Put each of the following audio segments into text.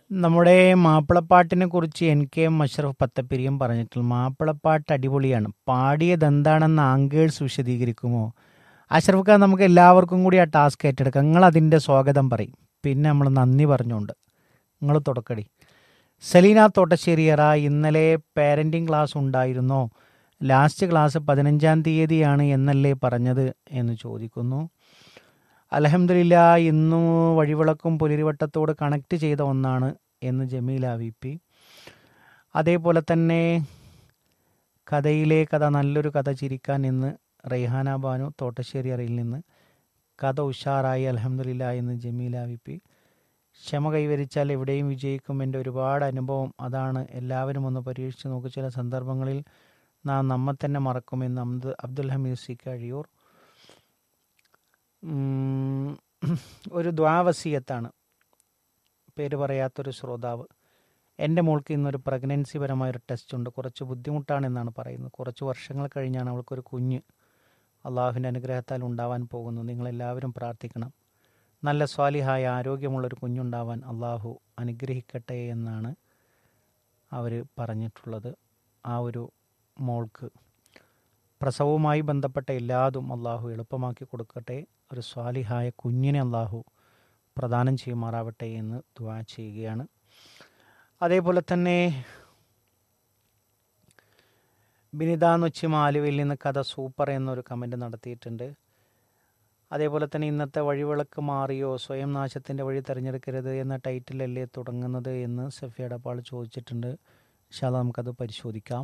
നമ്മുടെ മാപ്പിളപ്പാട്ടിനെ കുറിച്ച് എൻ കെ എം അഷ്റഫ് പത്തപ്പിരിയും പറഞ്ഞിട്ടുള്ള മാപ്പിളപ്പാട്ട് അടിപൊളിയാണ് പാടിയത് എന്താണെന്ന് ആങ്കേഴ്സ് വിശദീകരിക്കുമോ അഷ്റഫ് ഖാൻ നമുക്ക് എല്ലാവർക്കും കൂടി ആ ടാസ്ക് ഏറ്റെടുക്കാം നിങ്ങൾ അതിൻ്റെ സ്വാഗതം പറയും പിന്നെ നമ്മൾ നന്ദി പറഞ്ഞുകൊണ്ട് നിങ്ങൾ തുടക്കടി സലീന തോട്ടശ്ശേരിയറ ഇന്നലെ പാരൻറ്റിങ് ക്ലാസ് ഉണ്ടായിരുന്നോ ലാസ്റ്റ് ക്ലാസ് പതിനഞ്ചാം തീയതിയാണ് എന്നല്ലേ പറഞ്ഞത് എന്ന് ചോദിക്കുന്നു അലഹമില്ല ഇന്നും വഴിവിളക്കും പുലരിവട്ടത്തോട് കണക്ട് ചെയ്ത ഒന്നാണ് എന്ന് ജമീല വി പി അതേപോലെ തന്നെ കഥയിലെ കഥ നല്ലൊരു കഥ ചിരിക്കാൻ എന്ന് റെയ്ഹാന ബാനു തോട്ടശ്ശേരി അറയിൽ നിന്ന് കഥ ഉഷാറായി അലഹമില്ല എന്ന് ജമീല വി പി ക്ഷമ കൈവരിച്ചാൽ എവിടെയും വിജയിക്കും എൻ്റെ ഒരുപാട് അനുഭവം അതാണ് എല്ലാവരും ഒന്ന് പരീക്ഷിച്ച് നോക്കി ചില സന്ദർഭങ്ങളിൽ നാം നമ്മെ തന്നെ മറക്കുമെന്ന് അബ്ദു അബ്ദുൽ ഹമീദ് സി കഴിയൂർ ഉം, ഒരു ദ്വാവസീയത്താണ് പേര് പറയാത്തൊരു ശ്രോതാവ് എൻ്റെ മോൾക്ക് ഇന്നൊരു പ്രഗ്നൻസി പരമായ ഒരു ടെസ്റ്റ് ഉണ്ട് കുറച്ച് ബുദ്ധിമുട്ടാണെന്നാണ് പറയുന്നത് കുറച്ച് വർഷങ്ങൾ കഴിഞ്ഞാണ് അവൾക്കൊരു കുഞ്ഞ് അള്ളാഹുവിൻ്റെ അനുഗ്രഹത്താൽ ഉണ്ടാവാൻ പോകുന്നു നിങ്ങളെല്ലാവരും പ്രാർത്ഥിക്കണം നല്ല സ്വാലിഹായ ആരോഗ്യമുള്ളൊരു കുഞ്ഞുണ്ടാവാൻ അള്ളാഹു അനുഗ്രഹിക്കട്ടെ എന്നാണ് അവർ പറഞ്ഞിട്ടുള്ളത് ആ ഒരു മോൾക്ക് പ്രസവവുമായി ബന്ധപ്പെട്ട എല്ലാതും അള്ളാഹു എളുപ്പമാക്കി കൊടുക്കട്ടെ ഒരു സ്വാലിഹായ കുഞ്ഞിനെ അള്ളാഹു പ്രദാനം ചെയ്യുമാറാവട്ടെ എന്ന് ദുവാ ചെയ്യുകയാണ് അതേപോലെ തന്നെ ബിനിത നൊച്ചിമ ആലുവയിൽ നിന്ന് കഥ സൂപ്പർ എന്നൊരു കമൻറ്റ് നടത്തിയിട്ടുണ്ട് അതേപോലെ തന്നെ ഇന്നത്തെ വഴിവിളക്ക് മാറിയോ സ്വയം നാശത്തിൻ്റെ വഴി തിരഞ്ഞെടുക്കരുത് എന്ന ടൈറ്റിലല്ലേ തുടങ്ങുന്നത് എന്ന് സഫിയ ഡപ്പാൾ ചോദിച്ചിട്ടുണ്ട് ഇൻഷാല്ല നമുക്കത് പരിശോധിക്കാം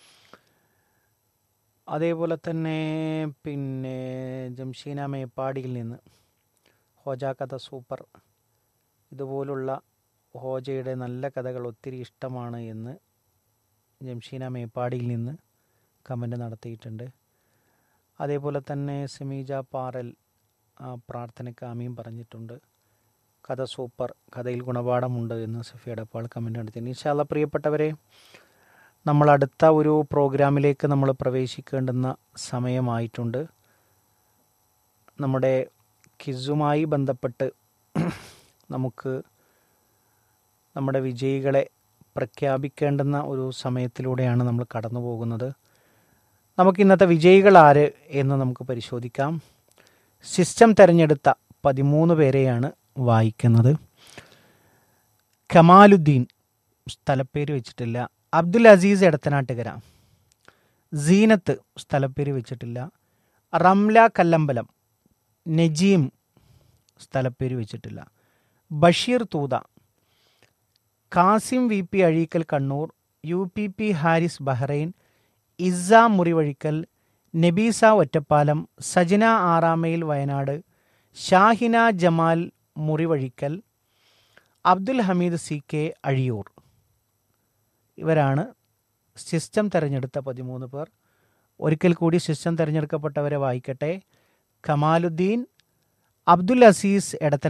അതേപോലെ തന്നെ പിന്നെ ജംഷീന മേപ്പാടിയിൽ നിന്ന് ഹോജ കഥ സൂപ്പർ ഇതുപോലുള്ള ഹോജയുടെ നല്ല കഥകൾ ഒത്തിരി ഇഷ്ടമാണ് എന്ന് ജംഷീന മേപ്പാടിയിൽ നിന്ന് കമൻ്റ് നടത്തിയിട്ടുണ്ട് അതേപോലെ തന്നെ സമീജ പാറൽ ആ പ്രാർത്ഥനയ്ക്ക് ആമീൻ പറഞ്ഞിട്ടുണ്ട് കഥ സൂപ്പർ കഥയിൽ ഗുണപാഠമുണ്ട് എന്ന് സഫിയുടെ പാൾ കമൻ്റ് നടത്തി ഇൻഷാല്ല പ്രിയപ്പെട്ടവരെ നമ്മൾ അടുത്ത ഒരു പ്രോഗ്രാമിലേക്ക് നമ്മൾ പ്രവേശിക്കേണ്ടുന്ന സമയമായിട്ടുണ്ട് നമ്മുടെ കിസുമായി ബന്ധപ്പെട്ട് നമുക്ക് നമ്മുടെ വിജയികളെ പ്രഖ്യാപിക്കേണ്ടുന്ന ഒരു സമയത്തിലൂടെയാണ് നമ്മൾ കടന്നു പോകുന്നത് നമുക്ക് ഇന്നത്തെ വിജയികൾ ആര് എന്ന് നമുക്ക് പരിശോധിക്കാം സിസ്റ്റം തിരഞ്ഞെടുത്ത പതിമൂന്ന് പേരെയാണ് വായിക്കുന്നത് കമാലുദ്ദീൻ സ്ഥലപ്പേര് വെച്ചിട്ടില്ല അബ്ദുൽ അസീസ് എടത്തനാട്ടുകര സീനത്ത് സ്ഥലപ്പേര് വെച്ചിട്ടില്ല റംല കല്ലമ്പലം നജീം സ്ഥലപ്പേര് വെച്ചിട്ടില്ല Basheer Thootha Kasim V P Azhikkal Kannur U P P Haris Bahrain Isa Murivazhikkal Nabeesa Ottapalam Sajana ആറാമയിൽ വയനാട് ഷാഹിന ജമാൽ മുറിവഴിക്കൽ അബ്ദുൽ ഹമീദ് സി കെ അഴിയൂർ ഇവരാണ് സിസ്റ്റം തിരഞ്ഞെടുത്ത പതിമൂന്ന് പേർ ഒരിക്കൽ കൂടി സിസ്റ്റം തിരഞ്ഞെടുക്കപ്പെട്ടവരെ വായിക്കട്ടെ കമാലുദ്ദീൻ അബ്ദുൽ അസീസ് എടത്തൻ